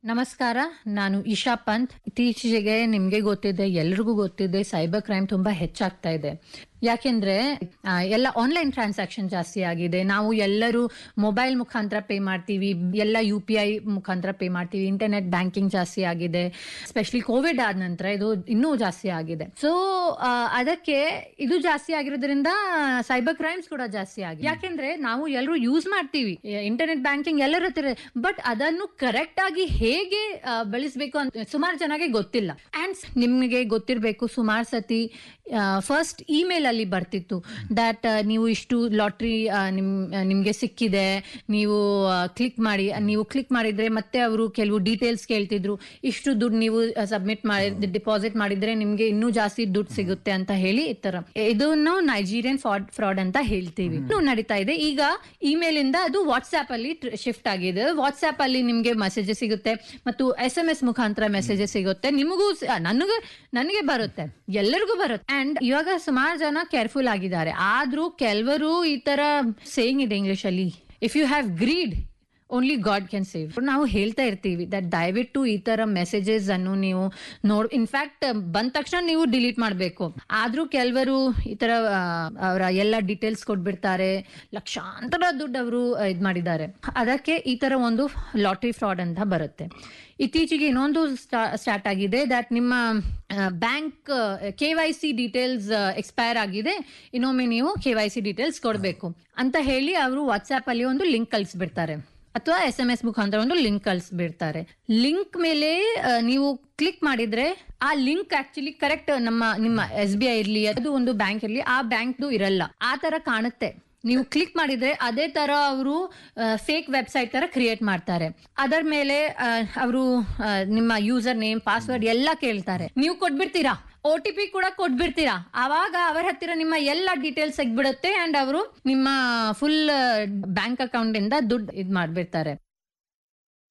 ನಮಸ್ಕಾರ ನಾನು ಇಶಾ ಪಂತ್ ಇತ್ತೀಚೆಗೆ ನಿಮ್ಗೆ ಗೊತ್ತಿದೆ ಎಲ್ರಿಗೂ ಗೊತ್ತಿದೆ ಸೈಬರ್ ಕ್ರೈಮ್ ತುಂಬಾ ಹೆಚ್ಚಾಗ್ತಾ ಇದೆ ಯಾಕೆಂದ್ರೆ ಆ, ಎಲ್ಲ ಆನ್ಲೈನ್ ಟ್ರಾನ್ಸಾಕ್ಷನ್ ಜಾಸ್ತಿ ಆಗಿದೆ ನಾವು ಎಲ್ಲರೂ ಮೊಬೈಲ್ ಮುಖಾಂತರ ಪೇ ಮಾಡ್ತೀವಿ ಎಲ್ಲ ಯು ಪಿ ಐ ಮುಖಾಂತರ ಪೇ ಮಾಡ್ತೀವಿ ಇಂಟರ್ನೆಟ್ ಬ್ಯಾಂಕಿಂಗ್ ಜಾಸ್ತಿ ಆಗಿದೆ ಸ್ಪೆಷಲಿ ಕೋವಿಡ್ ಆದ ನಂತರ ಇದು ಇನ್ನೂ ಜಾಸ್ತಿ ಆಗಿದೆ ಸೊ ಅದಕ್ಕೆ ಇದು ಜಾಸ್ತಿ ಆಗಿರೋದ್ರಿಂದ ಸೈಬರ್ ಕ್ರೈಮ್ಸ್ ಕೂಡ ಜಾಸ್ತಿ ಆಗಿದೆ ಯಾಕೆಂದ್ರೆ ನಾವು ಎಲ್ಲರೂ ಯೂಸ್ ಮಾಡ್ತೀವಿ ಇಂಟರ್ನೆಟ್ ಬ್ಯಾಂಕಿಂಗ್ ಎಲ್ಲರ ಹತ್ರ ಬಟ್ ಅದನ್ನು ಕರೆಕ್ಟ್ ಆಗಿ ಹೇಗೆ ಆ, ಬಳಸ್ಬೇಕು ಅಂತ ಸುಮಾರು ಜನಗೆ ಗೊತ್ತಿಲ್ಲ ಅಂಡ್ ನಿಮ್ಗೆ ಗೊತ್ತಿರಬೇಕು ಸುಮಾರು ಸತಿ ಫಸ್ಟ್ ಇಮೇಲ್ ಅಲ್ಲಿ ಬರ್ತಿತ್ತು ದಟ್ ನೀವು ಇಷ್ಟು ಲಾಟ್ರಿ ನಿಮ್ ನಿಮ್ಗೆ ಸಿಕ್ಕಿದೆ ನೀವು ಕ್ಲಿಕ್ ಮಾಡಿ ನೀವು ಕ್ಲಿಕ್ ಮಾಡಿದ್ರೆ ಮತ್ತೆ ಅವರು ಕೆಲವು ಡೀಟೇಲ್ಸ್ ಕೇಳ್ತಿದ್ರು ಇಷ್ಟು ದುಡ್ಡು ನೀವು ಸಬ್ಮಿಟ್ ಮಾಡಿ ಡಿಪಾಸಿಟ್ ಮಾಡಿದ್ರೆ ನಿಮ್ಗೆ ಇನ್ನೂ ಜಾಸ್ತಿ ದುಡ್ಡು ಸಿಗುತ್ತೆ ಅಂತ ಹೇಳಿ ಈ ತರ ಇದನ್ನು ನೈಜೀರಿಯನ್ ಫ್ರಾಡ್ ಫ್ರಾಡ್ ಅಂತ ಹೇಳ್ತೀವಿ ಇನ್ನು ನಡೀತಾ ಇದೆ ಈಗ ಇಮೇಲ್ ಇಂದ ಅದು ವಾಟ್ಸ್ಆಪ್ ಅಲ್ಲಿ ಶಿಫ್ಟ್ ಆಗಿದೆ ವಾಟ್ಸ್ಆಪ್ ಅಲ್ಲಿ ನಿಮ್ಗೆ ಮೆಸೇಜಸ್ ಸಿಗುತ್ತೆ ಮತ್ತು ಎಸ್ ಎಂ ಎಸ್ ಮುಖಾಂತರ ಮೆಸೇಜಸ್ ಸಿಗುತ್ತೆ ನಿಮಗೂ ಸ- ನನಗೂ ನನಗೆ ಬರುತ್ತೆ ಎಲ್ಲರಿಗೂ ಬರುತ್ತೆ ಅಂಡ್ ಇವಾಗ ಸುಮಾರು ಜನ ಕೇರ್ಫುಲ್ ಆಗಿದ್ದಾರೆ ಆದ್ರೂ ಕೆಲವರು ಈ ತರ ಸೇಯಿಂಗ್ ಇದೆ ಇಂಗ್ಲಿಷ್ ಅಲ್ಲಿ if you have greed only God can save ನಾವು ಹೇಳ್ತಾ ಇರ್ತೀವಿ ದಟ್ ದಯವಿಟ್ಟು ಈ ತರ ಮೆಸೇಜಸ್ ಅನ್ನು ನೀವು ನೋಡ್ ಇನ್ಫ್ಯಾಕ್ಟ್ ಬಂದ ತಕ್ಷಣ ನೀವು ಡಿಲೀಟ್ ಮಾಡಬೇಕು ಆದ್ರೂ ಕೆಲವರು ಈ ತರ ಅವರ ಎಲ್ಲ ಡೀಟೇಲ್ಸ್ ಕೊಟ್ಬಿಡ್ತಾರೆ ಲಕ್ಷಾಂತರ ದುಡ್ಡು ಅವರು ಇದ್ ಮಾಡಿದ್ದಾರೆ ಅದಕ್ಕೆ ಈ ತರ ಒಂದು ಲಾಟ್ರಿ ಫ್ರಾಡ್ ಅಂತ ಬರುತ್ತೆ ಇತ್ತೀಚೆಗೆ ಇನ್ನೊಂದು ಸ್ಟಾರ್ಟ್ ಆಗಿದೆ ದಟ್ ನಿಮ್ಮ bank K Y C details expire ಆಗಿದೆ ಇನ್ನೊಮ್ಮೆ ನೀವು ಕೆ ವೈ ಸಿ ಡೀಟೇಲ್ಸ್ ಕೊಡಬೇಕು ಅಂತ ಹೇಳಿ ಅವರು ವಾಟ್ಸ್ಆಪ್ ಅಲ್ಲಿ ಒಂದು ಲಿಂಕ್ ಕಳಿಸ್ಬಿಡ್ತಾರೆ ಅಥವಾ ಎಸ್ ಎಂ ಎಸ್ ಮುಖಾಂತರ ಒಂದು ಲಿಂಕ್ ಕಳಿಸ್ಬಿಡ್ತಾರೆ ಲಿಂಕ್ ಮೇಲೆ ಆ, ನೀವು ಕ್ಲಿಕ್ ಮಾಡಿದ್ರೆ ಆ ಲಿಂಕ್ ಆಕ್ಚುಲಿ ಕರೆಕ್ಟ್ ನಮ್ಮ ನಿಮ್ಮ ಎಸ್ ಬಿ ಐ ಇರ್ಲಿ ಅದು ಒಂದು ಬ್ಯಾಂಕ್ ಇರ್ಲಿ ಆ ಬ್ಯಾಂಕ್ ಇರಲ್ಲ ಆ ತರ ಕಾಣುತ್ತೆ ನೀವು ಕ್ಲಿಕ್ ಮಾಡಿದ್ರೆ ಅದೇ ತರ ಅವರು ಫೇಕ್ ವೆಬ್ಸೈಟ್ ತರ ಕ್ರಿಯೇಟ್ ಮಾಡ್ತಾರೆ ಅದರ ಮೇಲೆ ಅವರು ನಿಮ್ಮ ಯೂಸರ್ ನೇಮ್ ಪಾಸ್ವರ್ಡ್ ಎಲ್ಲ ಕೇಳ್ತಾರೆ ನೀವು ಕೊಟ್ಬಿಡ್ತೀರಾ ಒ ಟಿ ಪಿ ಕೂಡ ಕೊಟ್ಬಿಡ್ತೀರಾ ಆವಾಗ ಅವರ ಹತ್ತಿರ ನಿಮ್ಮ ಎಲ್ಲ ಡೀಟೇಲ್ಸ್ ಸಿಗ್ಬಿಡುತ್ತೆ ಅಂಡ್ ಅವರು ನಿಮ್ಮ ಫುಲ್ ಬ್ಯಾಂಕ್ ಅಕೌಂಟ್ ಇಂದ ದುಡ್ಡು ಇದ್ ಮಾಡ್ಬಿಡ್ತಾರೆ